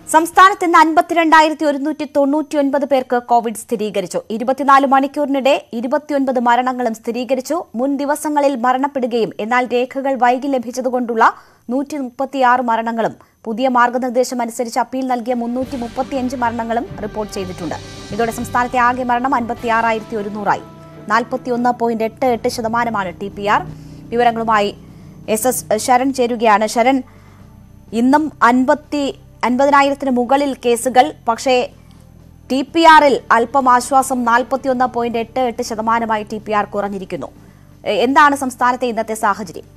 സംസ്ഥാനത്ത് ഇന്ന് അൻപത്തിരണ്ടായിരത്തി ഒരുന്നൂറ്റി തൊണ്ണൂറ്റി ഒൻപത് പേർക്ക് കോവിഡ് സ്ഥിരീകരിച്ചു ഇരുപത്തിനാല് മണിക്കൂറിനിടെ ഇരുപത്തിയൊൻപത് മരണങ്ങളും സ്ഥിരീകരിച്ചു മുൻ ദിവസങ്ങളിൽ മരണപ്പെടുകയും എന്നാൽ രേഖകൾ വൈകി ലഭിച്ചതുകൊണ്ടുള്ള നൂറ്റി മുപ്പത്തിയാറ് മരണങ്ങളും പുതിയ മാർഗനിർദ്ദേശം അനുസരിച്ച് അപ്പീൽ നൽകിയ മുന്നൂറ്റി മുപ്പത്തിയഞ്ച് മരണങ്ങളും റിപ്പോർട്ട് ചെയ്തിട്ടുണ്ട് ഇതോടെ സംസ്ഥാനത്തെ ആകെ മരണം അൻപത്തിയാറായിരത്തി ഒരുന്നൂറായി നാൽപ്പത്തിയൊന്ന് പോയിന്റ് എട്ട് എട്ട് ശതമാനമാണ് ടി പി ആർ വിവരങ്ങളുമായി എസ് എസ് ശരൺ ചേരുകയാണ് ശരൺ ഇന്നും അൻപത്തി അൻപതിനായിരത്തിന് മുകളിൽ കേസുകൾ പക്ഷേ ടി പി ആറിൽ അല്പം ആശ്വാസം നാൽപ്പത്തിയൊന്ന് പോയിന്റ് എട്ട് എട്ട് ശതമാനമായി ടി പി ആർ കുറഞ്ഞിരിക്കുന്നു എ- എന്താണ് സംസ്ഥാനത്തെ ഇന്നത്തെ സാഹചര്യം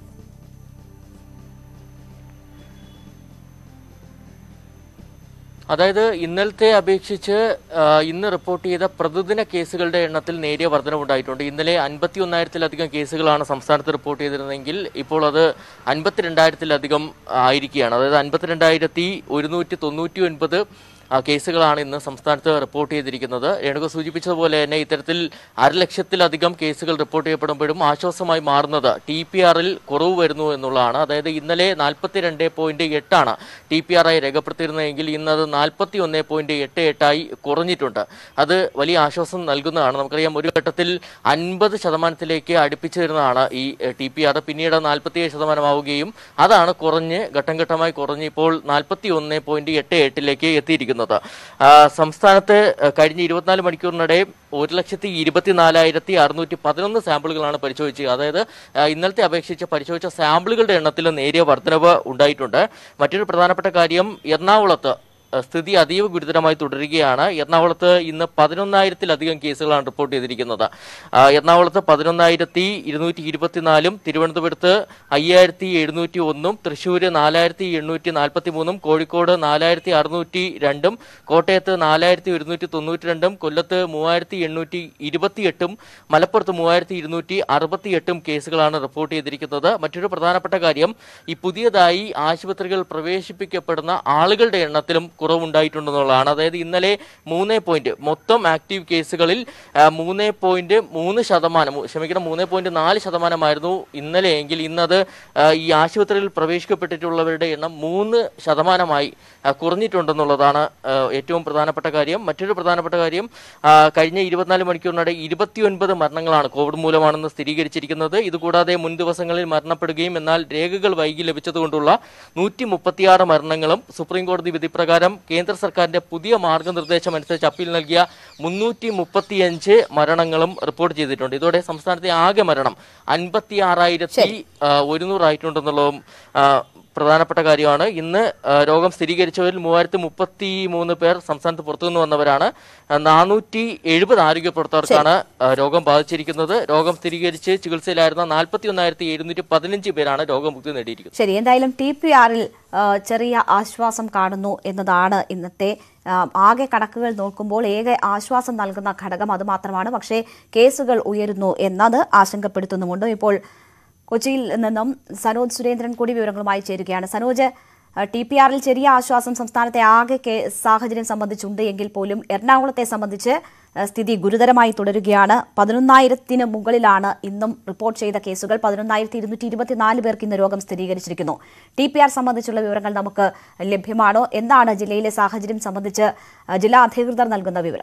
അതായത് ഇന്നലത്തെ അപേക്ഷിച്ച് ആ, ഇന്ന് റിപ്പോർട്ട് ചെയ്ത പ്രതിദിന കേസുകളുടെ എണ്ണത്തിൽ നേരിയ വർധനവുണ്ടായിട്ടുണ്ട് ഇന്നലെ അൻപത്തി ഒന്നായിരത്തിലധികം കേസുകളാണ് സംസ്ഥാനത്ത് റിപ്പോർട്ട് ചെയ്തിരുന്നതെങ്കിൽ ഇപ്പോൾ അത് അൻപത്തിരണ്ടായിരത്തിലധികം ആയിരിക്കുകയാണ് അതായത് അൻപത്തിരണ്ടായിരത്തി ഒരുന്നൂറ്റി തൊണ്ണൂറ്റി ഒൻപത് ആ, കേസുകളാണ് ഇന്ന് സംസ്ഥാനത്ത് റിപ്പോർട്ട് ചെയ്തിരിക്കുന്നത് രേണുക സൂചിപ്പിച്ചതുപോലെ തന്നെ ഇത്തരത്തിൽ അരലക്ഷത്തിലധികം കേസുകൾ റിപ്പോർട്ട് ചെയ്യപ്പെടുമ്പോഴും ആശ്വാസമായി മാറുന്നത് ടി പി ആറിൽ കുറവ് വരുന്നു എന്നുള്ളതാണ് അതായത് ഇന്നലെ നാൽപ്പത്തി രണ്ട് പോയിന്റ് എട്ടാണ് ടി പി ആർ ആയി രേഖപ്പെടുത്തിയിരുന്നതെങ്കിൽ ഇന്ന് അത് നാൽപ്പത്തി ഒന്ന് പോയിന്റ് എട്ട് എട്ടായി കുറഞ്ഞിട്ടുണ്ട് അത് വലിയ ആശ്വാസം നൽകുന്നതാണ് നമുക്കറിയാം ഒരു ഘട്ടത്തിൽ അൻപത് ശതമാനത്തിലേക്ക് അടുപ്പിച്ചു വരുന്നതാണ് ഈ ടി പി ആർ പിന്നീട് നാൽപ്പത്തിയേഴ് ശതമാനമാവുകയും അതാണ് കുറഞ്ഞ് ഘട്ടം ഘട്ടമായി കുറഞ്ഞ് ഇപ്പോൾ നാൽപ്പത്തി ഒന്ന് പോയിന്റ് എട്ട് എട്ടിലേക്ക് എത്തിയിരിക്കുന്നത് ആ, സംസ്ഥാനത്ത് ആ, കഴിഞ്ഞ ഇരുപത്തിനാല് മണിക്കൂറിനിടെ ഒരു ലക്ഷത്തി ഇരുപത്തിനാലായിരത്തി അറുന്നൂറ്റി പതിനൊന്ന് സാമ്പിളുകളാണ് പരിശോധിച്ചത് അതായത് ആ, ഇന്നലത്തെ അപേക്ഷിച്ച് പരിശോധിച്ച സാമ്പിളുകളുടെ എണ്ണത്തിൽ നേരിയ വർധനവ് ഉണ്ടായിട്ടുണ്ട് മറ്റൊരു പ്രധാനപ്പെട്ട കാര്യം എറണാകുളത്ത് ആ, സ്ഥിതി അതീവ ഗുരുതരമായി തുടരുകയാണ് എറണാകുളത്ത് ഇന്ന് പതിനൊന്നായിരത്തിലധികം കേസുകളാണ് റിപ്പോർട്ട് ചെയ്തിരിക്കുന്നത് ആ, എറണാകുളത്ത് പതിനൊന്നായിരത്തി ഇരുന്നൂറ്റി ഇരുപത്തിനാലും തിരുവനന്തപുരത്ത് അയ്യായിരത്തി എഴുന്നൂറ്റി ഒന്നും തൃശ്ശൂർ നാലായിരത്തി എണ്ണൂറ്റി നാൽപ്പത്തി മൂന്നും കോഴിക്കോട് നാലായിരത്തി അറുന്നൂറ്റി രണ്ടും കോട്ടയത്ത് നാലായിരത്തി ഒരുന്നൂറ്റി തൊണ്ണൂറ്റി രണ്ടും കൊല്ലത്ത് മൂവായിരത്തി എണ്ണൂറ്റി ഇരുപത്തിയെട്ടും മലപ്പുറത്ത് മൂവായിരത്തി ഇരുന്നൂറ്റി അറുപത്തിയെട്ടും കേസുകളാണ് റിപ്പോർട്ട് ചെയ്തിരിക്കുന്നത് മറ്റൊരു പ്രധാനപ്പെട്ട കാര്യം ഈ പുതിയതായി ആശുപത്രികൾ പ്രവേശിപ്പിക്കപ്പെടുന്ന ആളുകളുടെ എണ്ണത്തിലും കുറവുണ്ടായിട്ടുണ്ടെന്നുള്ളതാണ് അതായത് ഇന്നലെ മൂന്ന് പോയിന്റ് മൊത്തം ആക്റ്റീവ് കേസുകളിൽ ആ, മൂന്ന് പോയിന്റ് മൂന്ന് ശതമാനം മു- ക്ഷമിക്കണം മൂന്ന് പോയിന്റ് നാല് ശതമാനമായിരുന്നു ഇന്നലെ എങ്കിൽ ഇന്നത് ആ, ഈ ആശുപത്രിയിൽ പ്രവേശിക്കപ്പെട്ടിട്ടുള്ളവരുടെ എണ്ണം മൂന്ന് ശതമാനമായി ആ, കുറഞ്ഞിട്ടുണ്ടെന്നുള്ളതാണ് ആ, ഏറ്റവും പ്രധാനപ്പെട്ട കാര്യം മറ്റൊരു പ്രധാനപ്പെട്ട കാര്യം ആ, കഴിഞ്ഞ ഇരുപത്തിനാല് മണിക്കൂറിനിടെ ഇരുപത്തിയൊൻപത് മരണങ്ങളാണ് കോവിഡ് മൂലമാണെന്ന് സ്ഥിരീകരിച്ചിരിക്കുന്നത് ഇതുകൂടാതെ മുൻ ദിവസങ്ങളിൽ മരണപ്പെടുകയും എന്നാൽ രേഖകൾ വൈകി ലഭിച്ചതുകൊണ്ടുള്ള നൂറ്റി മുപ്പത്തിയാറ് മരണങ്ങളും സുപ്രീം കോടതി വിധി പ്രകാരം കേന്ദ്ര സർക്കാരിന്റെ പുതിയ മാർഗനിർദ്ദേശം അനുസരിച്ച് അപ്പീൽ നൽകിയ മുന്നൂറ്റി മുപ്പത്തിയഞ്ച് മരണങ്ങളും റിപ്പോർട്ട് ചെയ്തിട്ടുണ്ട് ഇതോടെ സംസ്ഥാനത്തെ ആകെ മരണം അൻപത്തി ആറായിരത്തി ഒരുന്നൂറായിട്ടുണ്ടെന്നുള്ളതും ആ, പ്രധാനപ്പെട്ട കാര്യമാണ് ഇന്ന് ആ, രോഗം സ്ഥിരീകരിച്ചവരിൽ മൂവായിരത്തി മുപ്പത്തി മൂന്ന് പേർ സംസ്ഥാനത്ത് പുറത്തുനിന്ന് വന്നവരാണ് നാനൂറ്റി എഴുപത് ആരോഗ്യ പ്രവർത്തകർക്കാണ് ആ, രോഗം ബാധിച്ചിരിക്കുന്നത് രോഗം സ്ഥിരീകരിച്ച് ചികിത്സയിലായിരുന്ന നാൽപ്പത്തി ഒന്നായിരത്തി എഴുന്നൂറ്റി പതിനഞ്ച് പേരാണ് രോഗമുക്തി നേടിയിരിക്കുന്നത് ശരി എന്തായാലും ടി പി ആറിൽ ചെറിയ ആശ്വാസം കാണുന്നു എന്നതാണ് ഇന്നത്തെ ആ, ആകെ കണക്കുകൾ നോക്കുമ്പോൾ ഏക ആശ്വാസം നൽകുന്ന ഘടകം അത് മാത്രമാണ് പക്ഷേ കേസുകൾ ഉയരുന്നു എന്നത് ആശങ്കപ്പെടുത്തുന്നുമുണ്ട് ഇപ്പോൾ കൊച്ചിയിൽ നിന്നും സനോജ് സുരേന്ദ്രൻ കൂടി വിവരങ്ങളുമായി ചേരുകയാണ് സനോജ് ടി പി ആറിൽ ചെറിയ ആശ്വാസം സംസ്ഥാനത്തെ ആകെ കേ- സാഹചര്യം സംബന്ധിച്ചുണ്ട് എങ്കിൽ പോലും എറണാകുളത്തെ സംബന്ധിച്ച് ആ, സ്ഥിതി ഗുരുതരമായി തുടരുകയാണ് പതിനൊന്നായിരത്തിന് മുകളിലാണ് ഇന്നും റിപ്പോർട്ട് ചെയ്ത കേസുകൾ പതിനൊന്നായിരത്തി ഇരുന്നൂറ്റി ഇരുപത്തിനാല് പേർക്ക് ഇന്ന് രോഗം സ്ഥിരീകരിച്ചിരിക്കുന്നു ടി പി ആർ സംബന്ധിച്ചുള്ള വിവരങ്ങൾ നമുക്ക് ലഭ്യമാണോ എന്താണ് ജില്ലയിലെ സാഹചര്യം സംബന്ധിച്ച് ആ, ജില്ലാ അധികൃതർ നൽകുന്ന വിവരം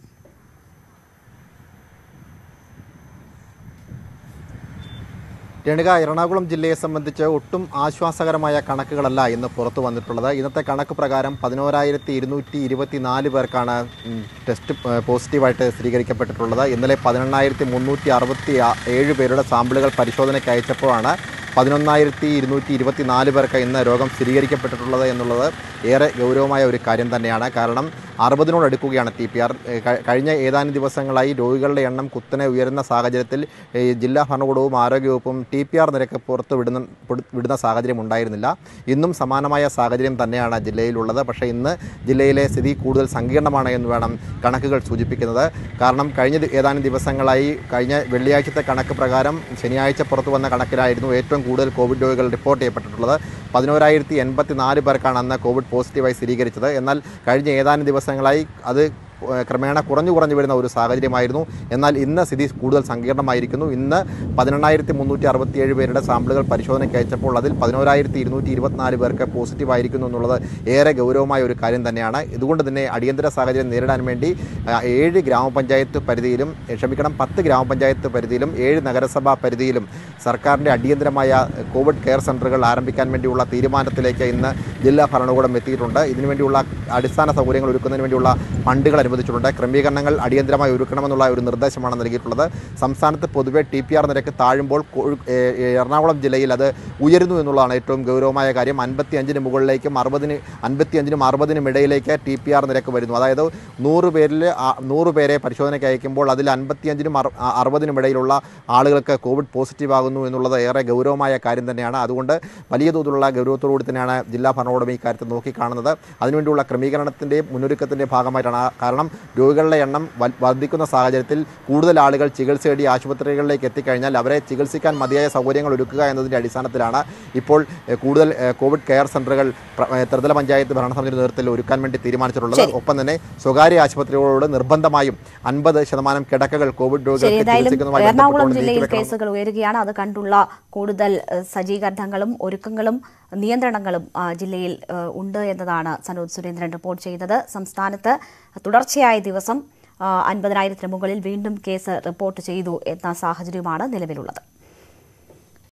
രണിക എറണാകുളം ജില്ലയെ സംബന്ധിച്ച് ഒട്ടും ആശ്വാസകരമായ കണക്കുകളല്ല ഇന്ന് പുറത്തു വന്നിട്ടുള്ളത് ഇന്നത്തെ കണക്ക് പ്രകാരം പതിനോരായിരത്തി ഇരുന്നൂറ്റി ഇരുപത്തി നാല് പേർക്കാണ് ഉം, ടെസ്റ്റ് ഏഹ്, പോസിറ്റീവായിട്ട് സ്ഥിരീകരിക്കപ്പെട്ടിട്ടുള്ളത് ഇന്നലെ പതിനെണ്ണായിരത്തി മുന്നൂറ്റി അറുപത്തി ആ- ഏഴ് പേരുടെ സാമ്പിളുകൾ പരിശോധനയ്ക്ക് അയച്ചപ്പോഴാണ് പതിനൊന്നായിരത്തി ഇരുന്നൂറ്റി ഇരുപത്തി നാല് പേർക്ക് ഇന്ന് രോഗം സ്ഥിരീകരിക്കപ്പെട്ടിട്ടുള്ളത് എന്നുള്ളത് ഏറെ ഗൗരവമായ ഒരു കാര്യം തന്നെയാണ് കാരണം അറുപതിനോടടുക്കുകയാണ് ടി പി ആർ കഴിഞ്ഞ ഏതാനും ദിവസങ്ങളായി രോഗികളുടെ എണ്ണം കുത്തനെ ഉയരുന്ന സാഹചര്യത്തിൽ ഏ, ജില്ലാ ഭരണകൂടവും ആരോഗ്യവകുപ്പും ടി പി ആർ നിരക്ക് പുറത്ത് വിടുന്ന പുറ- വിടുന്ന സാഹചര്യം ഉണ്ടായിരുന്നില്ല ഇന്നും സമാനമായ സാഹചര്യം തന്നെയാണ് ജില്ലയിലുള്ളത് പക്ഷേ ഇന്ന് ജില്ലയിലെ സ്ഥിതി കൂടുതൽ സങ്കീർണമാണ് എന്ന് വേണം കണക്കുകൾ സൂചിപ്പിക്കുന്നത് കാരണം കഴിഞ്ഞ ദി- ഏതാനും ദിവസങ്ങളായി കഴിഞ്ഞ വെള്ളിയാഴ്ചത്തെ കണക്ക് പ്രകാരം ശനിയാഴ്ച പുറത്തു വന്ന കണക്കിലായിരുന്നു ഏറ്റവും കൂടുതൽ കോവിഡ് രോഗികൾ റിപ്പോർട്ട് ചെയ്യപ്പെട്ടിട്ടുള്ളത് പതിനോരായിരത്തി എൺപത്തി നാല് പേർക്കാണ് അന്ന് കോവിഡ് പോസിറ്റീവായി സ്ഥിരീകരിച്ചത് എന്നാൽ കഴിഞ്ഞ ഏതാനും ദിവസങ്ങളായി അത് ഏഹ്, ക്രമേണ കുറഞ്ഞു കുറഞ്ഞു വരുന്ന ഒരു സാഹചര്യമായിരുന്നു എന്നാൽ ഇന്ന് സ്ഥിതി കൂടുതൽ സങ്കീർണമായിരിക്കുന്നു ഇന്ന് പതിനെണ്ണായിരത്തി മുന്നൂറ്റി അറുപത്തിയേഴ് പേരുടെ സാമ്പിളുകൾ പരിശോധനയ്ക്ക് അയച്ചപ്പോൾ അതിൽ പതിനോരായിരത്തി ഇരുന്നൂറ്റി ഇരുപത്തിനാല് പേർക്ക് പോസിറ്റീവ് ആയിരിക്കുന്നു എന്നുള്ളത് ഏറെ ഗൗരവമായ ഒരു കാര്യം തന്നെയാണ് ഇതുകൊണ്ട് തന്നെ അടിയന്തര സാഹചര്യം നേരിടാൻ വേണ്ടി ആ, ഏഴ് ഗ്രാമപഞ്ചായത്ത് പരിധിയിലും ഏ, ക്ഷമിക്കണം പത്ത് ഗ്രാമപഞ്ചായത്ത് പരിധിയിലും ഏഴ് നഗരസഭാ പരിധിയിലും സർക്കാരിൻ്റെ അടിയന്തരമായ കോവിഡ് കെയർ സെൻ്ററുകൾ ആരംഭിക്കാൻ വേണ്ടിയുള്ള തീരുമാനത്തിലേക്ക് ഇന്ന് ജില്ലാ ഭരണകൂടം എത്തിയിട്ടുണ്ട് ഇതിനുവേണ്ടിയുള്ള അടിസ്ഥാന സൗകര്യങ്ങൾ ഒരുക്കുന്നതിന് വേണ്ടിയുള്ള ഫണ്ടുകൾ അനുവദിച്ചിട്ടുണ്ട് ക്രമീകരണങ്ങൾ അടിയന്തരമായി ഒരുക്കണമെന്നുള്ള ഒരു നിർദ്ദേശമാണ് നൽകിയിട്ടുള്ളത് സംസ്ഥാനത്ത് പൊതുവെ ടി പി ആർ നിരക്ക് താഴുമ്പോൾ കോഴി- ഏ, ഏ, എറണാകുളം ജില്ലയിൽ അത് ഉയരുന്നു എന്നുള്ളതാണ് ഏറ്റവും ഗൗരവമായ കാര്യം അൻപത്തി അഞ്ചിന് മുകളിലേക്കും അറുപതിന് അൻപത്തി അഞ്ചിനും അറുപതിനും ഇടയിലേക്ക് ടി പി ആർ നിരക്ക് വരുന്നു അതായത് നൂറ് പേരിൽ ആ- നൂറ് പേരെ പരിശോധനയ്ക്ക് അയക്കുമ്പോൾ അതിൽ അൻപത്തി അഞ്ചിനും അറുപതിനും ഇടയിലുള്ള ആളുകൾക്ക് കോവിഡ് പോസിറ്റീവ് ആകുന്നു എന്നുള്ളത് ഏറെ ഗൗരവമായ കാര്യം തന്നെയാണ് അതുകൊണ്ട് വലിയ തോതിലുള്ള ഗൗരവത്തോടുകൂടി തന്നെയാണ് ജില്ലാ ഭരണകൂടം ഈ കാര്യത്തിൽ നോക്കിക്കാണുന്നത് അതിനുവേണ്ടിയുള്ള ക്രമീകരണത്തിൻ്റെയും മുന്നൊരുക്കത്തിൻ്റെയും ഭാഗമായിട്ടാണ് ആ- കാരണം രോഗികളുടെ എണ്ണം വൽ- വർദ്ധിക്കുന്ന സാഹചര്യത്തിൽ കൂടുതൽ ആളുകൾ ചികിത്സ തേടി ആശുപത്രികളിലേക്ക് എത്തിക്കഴിഞ്ഞാൽ അവരെ ചികിത്സിക്കാൻ മതിയായ സൗകര്യങ്ങൾ ഒരുക്കുക എന്നതിൻ്റെ അടിസ്ഥാനത്തിലാണ് ഇപ്പോൾ എഹ്, കൂടുതൽ എഹ്, കോവിഡ് കെയർ സെൻ്ററുകൾ പ്ര- എഹ്, ത്രിതല പഞ്ചായത്ത് ഭരണസമിതിയുടെ നേതൃത്വത്തിൽ ഒരുക്കാൻ വേണ്ടി തീരുമാനിച്ചിട്ടുള്ളത് ശരി. ഒപ്പം തന്നെ സ്വകാര്യ ആശുപത്രികളോട് നിർബന്ധമായും അൻപത് ശതമാനം കിടക്കകൾ കോവിഡ് ശരി രോഗികൾക്ക് ഏതായാലും ചികിത്സിക്കുന്നതുമായി എറണാകുളം ബന്ധപ്പെട്ടുകൊണ്ട് ജില്ലയിൽ നീക്കിവെക്കണം. കേസുകൾ ഉയരുകയാണ് അത് കണ്ടുള്ള കൂടുതൽ ഏഹ്, സജ്ജീകരണങ്ങളും ഒരുക്കങ്ങളും നിയന്ത്രണങ്ങളും ആ, ജില്ലയിൽ ഏഹ്, ഉണ്ട് എന്നതാണ് സനോജ് സുരേന്ദ്രൻ റിപ്പോർട്ട് ചെയ്തത് സംസ്ഥാനത്ത് തുടർച്ചയായ ദിവസം ആ, അൻപതിനായിരത്തിന് മുകളിൽ വീണ്ടും കേസ് റിപ്പോർട്ട് ചെയ്തു എന്ന സാഹചര്യമാണ് നിലവിലുള്ളത്